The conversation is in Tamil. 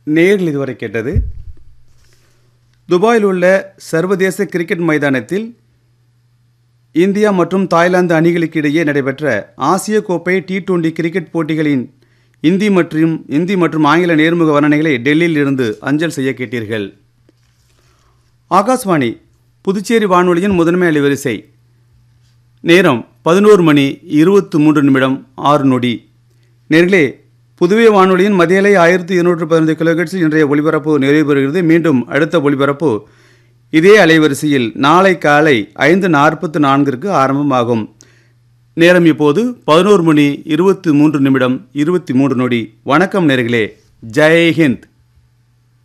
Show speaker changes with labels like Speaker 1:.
Speaker 1: நேரில் இதுவரை கேட்டது துபாயில் உள்ள சர்வதேச கிரிக்கெட் மைதானத்தில் இந்தியா மற்றும் தாய்லாந்து அணிகளுக்கு இடையே நடைபெற்ற ஆசிய கோப்பை டி டுவெண்டி கிரிக்கெட் போட்டிகளின் இந்தி மற்றும் இந்தி மற்றும் ஆங்கில நேர்முக வர்ணனைகளை டெல்லியில் இருந்து அஞ்சல் செய்ய கேட்டீர்கள் ஆகாஷ்வாணி புதுச்சேரி வானொலியின் முதன்மை அலைவரிசை நேரம் பதினோரு மணி இருபத்து மூன்று நிமிடம் ஆறு நொடி நேர்களே புதுவை வானொலியின் மதியலை ஆயிரத்தி இருநூற்று பதினைந்து கிலோஹெட்ஸில் இன்றைய ஒலிபரப்பு நிறைவு பெறுகிறது மீண்டும் அடுத்த ஒலிபரப்பு இதே அலைவரிசையில் நாளை காலை ஐந்து நாற்பத்து நான்கிற்கு ஆரம்பமாகும் நேரம் இப்போது பதினோரு மணி இருபத்தி மூன்று நிமிடம் இருபத்தி மூன்று நொடி வணக்கம் நேர்களே ஜெய் ஹிந்த்